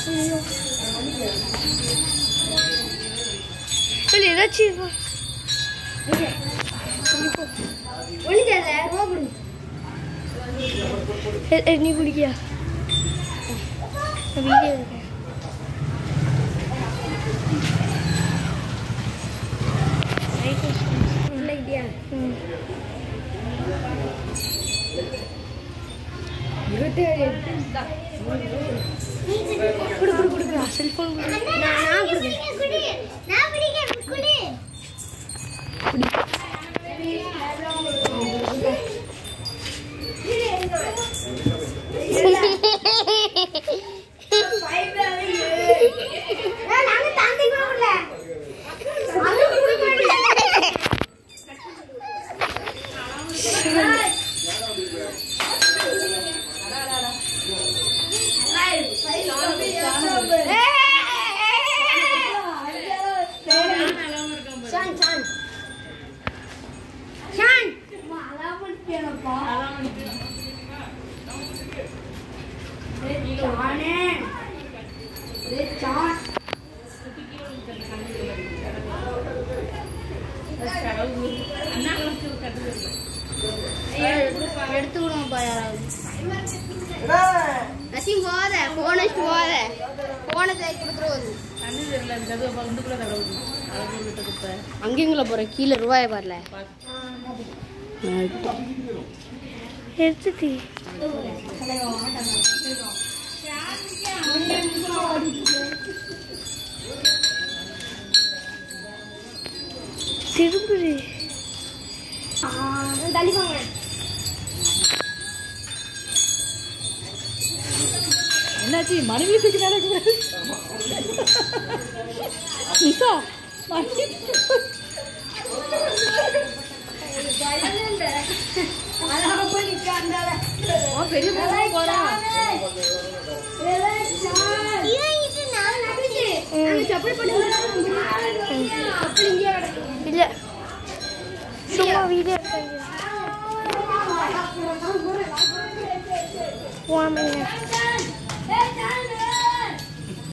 இல்லை ஏதாச்சும் ஒளிதல்ல ரோகுடு ஏ- ஏ, நீ குடிக்கியா நான் வீடியோ இருக்கேன் இல்ல இல்லையா ம் இருபத்தேழு குடு குடு குடு குடு செல்ஃபோன் குடு நான் நான் குடிக்கிறேன் நான் குடிக்கிறேன் குடி நாங்க தந்தை கூட ஷான் ஷான் ஷான் எடுத்துக்கணும்ப்பா யாராவது நசிங் போத போன வச்சுட்டு போத போனதை கொடுத்துருவது அங்கேங்கள போற கீழே ரூபாய பாருல எடுத்துட்டி திரும்புடி தள்ளிப்பாங்க என்னாச்சு மனைவி தூக்கி நடக்கூடாது நிசா மனைவி அவன் பெரிய பொண்ணு போறா இல்லை சும்மா வீடியோ எடுத்தாங்க வாமைங்க